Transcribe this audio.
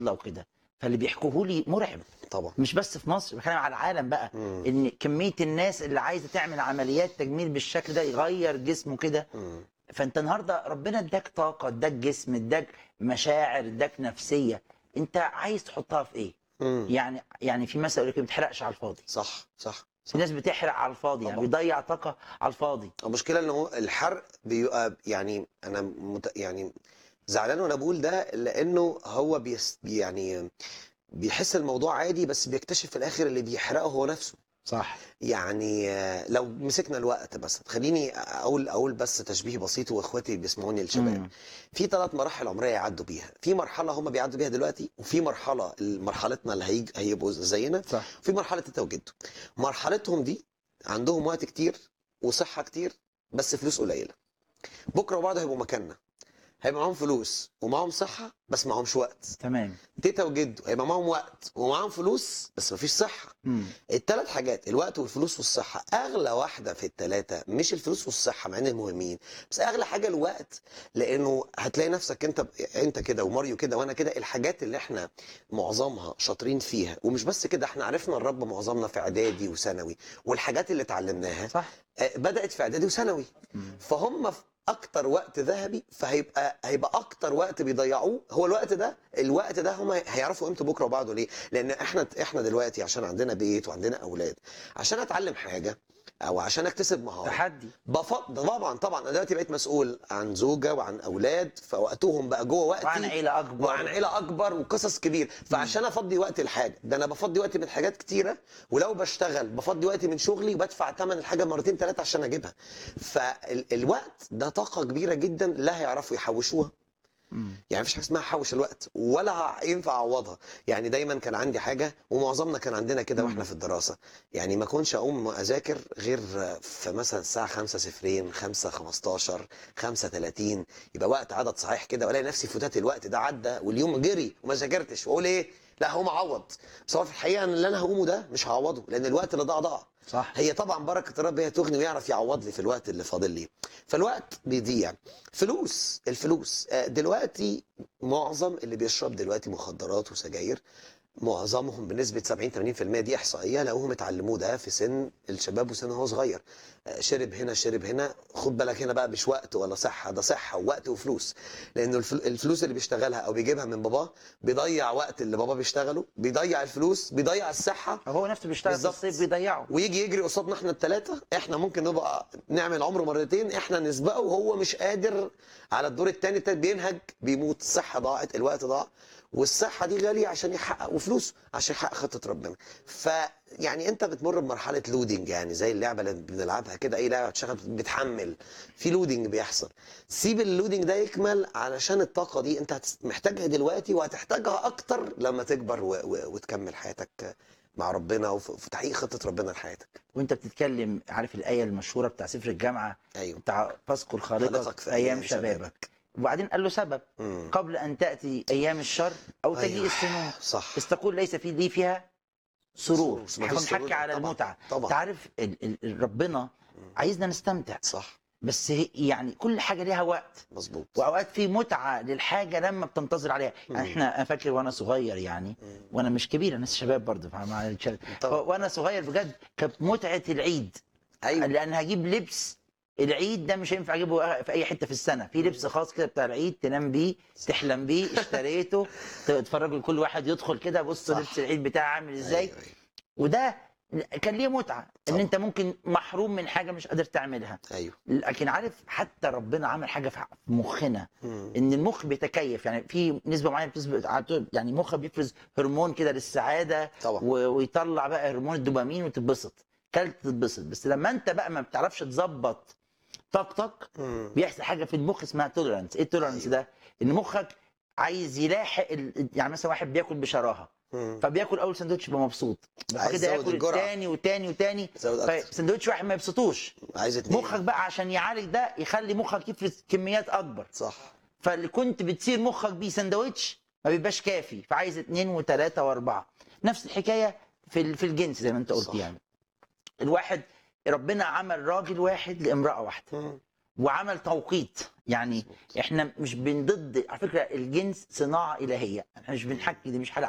وكده فاللي بيحكوه لي مرعب طبعا مش بس في مصر بتكلم على العالم بقى مم. ان كميه الناس اللي عايزه تعمل عمليات تجميل بالشكل ده يغير جسمه كده مم. فانت النهارده ربنا اداك طاقه اداك جسم اداك مشاعر اداك نفسيه انت عايز تحطها في ايه مم. يعني يعني في مثل يقول لك ما بتحرقش على الفاضي صح صح في ناس بتحرق على الفاضي يعني طبعا. بيضيع طاقه على الفاضي المشكله ان هو الحرق بيبقى يعني انا مت... يعني زعلان وانا بقول ده لانه هو بيس... يعني بيحس الموضوع عادي بس بيكتشف في الاخر اللي بيحرقه هو نفسه صح يعني آه، لو مسكنا الوقت بس خليني اقول اقول بس تشبيه بسيط واخواتي بيسمعوني الشباب في ثلاث مراحل عمريه يعدوا بيها في مرحله هم بيعدوا بيها دلوقتي وفي مرحله مرحلتنا اللي هيج... هيبقوا زينا صح في مرحله التوجد مرحلتهم دي عندهم وقت كتير وصحه كتير بس فلوس قليله بكره وبعده هيبقوا مكاننا هيبقى معاهم فلوس ومعاهم صحه بس معاهمش وقت تمام تيتا وجدو هيبقى معاهم وقت ومعاهم فلوس بس مفيش صحه مم. الثلاث حاجات الوقت والفلوس والصحه اغلى واحده في الثلاثه مش الفلوس والصحه مع انهم مهمين بس اغلى حاجه الوقت لانه هتلاقي نفسك انت انت كده وماريو كده وانا كده الحاجات اللي احنا معظمها شاطرين فيها ومش بس كده احنا عرفنا الرب معظمنا في اعدادي وثانوي والحاجات اللي اتعلمناها صح آه، بدات في اعدادي وثانوي مم. فهم في اكتر وقت ذهبي فهيبقى هيبقى اكتر وقت بيضيعوه هو الوقت ده الوقت ده هم هيعرفوا قيمته بكره وبعده ليه لان احنا احنا دلوقتي عشان عندنا بيت وعندنا اولاد عشان اتعلم حاجه او عشان اكتسب مهاره تحدي بفضل طبعا طبعا انا دلوقتي بقيت مسؤول عن زوجه وعن اولاد فوقتهم بقى جوه وقتي وعن عيله اكبر وعن عيله اكبر وقصص كبير فعشان افضي وقت لحاجه ده انا بفضي وقت من حاجات كتيره ولو بشتغل بفضي وقت من شغلي وبدفع ثمن الحاجه مرتين ثلاثه عشان اجيبها فالوقت ده طاقه كبيره جدا لا هيعرفوا يحوشوها مم. يعني مفيش حاجه اسمها حوش الوقت ولا ينفع اعوضها يعني دايما كان عندي حاجه ومعظمنا كان عندنا كده واحنا في الدراسه يعني ما كنتش اقوم اذاكر غير في مثلا الساعه 5 صفرين 5 15 5 30 يبقى وقت عدد صحيح كده والاقي نفسي فوتات الوقت ده عدى واليوم جري وما ذاكرتش واقول ايه لا هقوم اعوض بس هو في الحقيقه ان اللي انا هقومه ده مش هعوضه لان الوقت اللي ضاع ضاع صح هي طبعا بركه الرب هي تغني ويعرف يعوض لي في الوقت اللي فاضل لي فالوقت بيضيع فلوس الفلوس آه، دلوقتي معظم اللي بيشرب دلوقتي مخدرات وسجاير معظمهم بنسبه 70 80% دي احصائيه لقوهم اتعلموه ده في سن الشباب وسن هو صغير آه، شرب هنا شرب هنا خد بالك هنا بقى مش وقت ولا صحه ده صحه ووقت وفلوس لانه الفل- الفلوس اللي بيشتغلها او بيجيبها من باباه بيضيع وقت اللي باباه بيشتغله بيضيع الفلوس بيضيع الصحه هو نفسه بيشتغل في بالظبط. الصيف بيضيعه ويجي يجري قصادنا احنا الثلاثه احنا ممكن نبقى نعمل عمره مرتين احنا نسبقه وهو مش قادر على الدور الثاني التالت بينهج بيموت الصحه ضاعت الوقت ضاع والصحه دي غاليه عشان يحقق وفلوس عشان يحقق خطه ربنا فيعني انت بتمر بمرحله لودنج يعني زي اللعبه اللي بنلعبها كده اي لعبه بتشغل بتحمل في لودنج بيحصل سيب اللودنج ده يكمل علشان الطاقه دي انت هتس- محتاجها دلوقتي وهتحتاجها اكتر لما تكبر و... و... وتكمل حياتك مع ربنا وفي وفي تحقيق خطه ربنا لحياتك وانت بتتكلم عارف الايه المشهوره بتاع سفر الجامعه ايوه بتاع فاذكر خالقك خالقك في ايام شبابك وبعدين قال له سبب مم. قبل ان تاتي ايام الشر او تجيء أيوة. السنون صح بس تقول ليس في لي فيها سرور سرور. احنا مفيش سرور. بنحكي على طبعاً. المتعه طبعا تعرف ال ال ال- ربنا عايزنا نستمتع صح بس هي يعني كل حاجه ليها وقت مظبوط واوقات في متعه للحاجه لما بتنتظر عليها يعني مم. احنا انا فاكر وانا صغير يعني مم. وانا مش كبير انا لسه شباب برضه مع الشباب طبعا. وانا صغير بجد كانت متعه العيد ايوه لان هجيب لبس العيد ده مش هينفع اجيبه في اي حته في السنه في لبس خاص كده بتاع العيد تنام بيه تحلم بيه اشتريته تتفرجوا كل واحد يدخل كده بص صح. لبس العيد بتاعه عامل ازاي أيوة. أيوة. وده كان ليه متعه ان طبعا. انت ممكن محروم من حاجه مش قادر تعملها ايوه لكن عارف حتى ربنا عمل حاجه في مخنا مم. ان المخ بيتكيف يعني في نسبه معينه بتثبت يعني المخ بيفرز هرمون كده للسعاده طبعا و- ويطلع بقى هرمون الدوبامين وتتبسط كلت تتبسط بس لما انت بقى ما بتعرفش تظبط طاقتك مم. بيحصل حاجه في المخ اسمها توليرانس ايه التوليرانس أيوة. ده ان مخك عايز يلاحق ال... يعني مثلا واحد بياكل بشراهه مم. فبياكل اول سندوتش يبقى مبسوط بعد عايز كده يزود ياكل الجرعة. التاني وتاني وتاني زود اكتر فسندوتش واحد ما يبسطوش عايز اتنين مخك بقى عشان يعالج ده يخلي مخك يفرز كميات اكبر صح فاللي كنت بتسير مخك بيه سندوتش ما بيبقاش كافي فعايز اتنين وتلاته واربعه نفس الحكايه في ال- في الجنس زي ما انت قلت صح. يعني الواحد ربنا عمل راجل واحد لامراه واحده مم. وعمل توقيت يعني احنا مش بنضد على فكره الجنس صناعه الهيه احنا مش بنحكي دي مش حاجه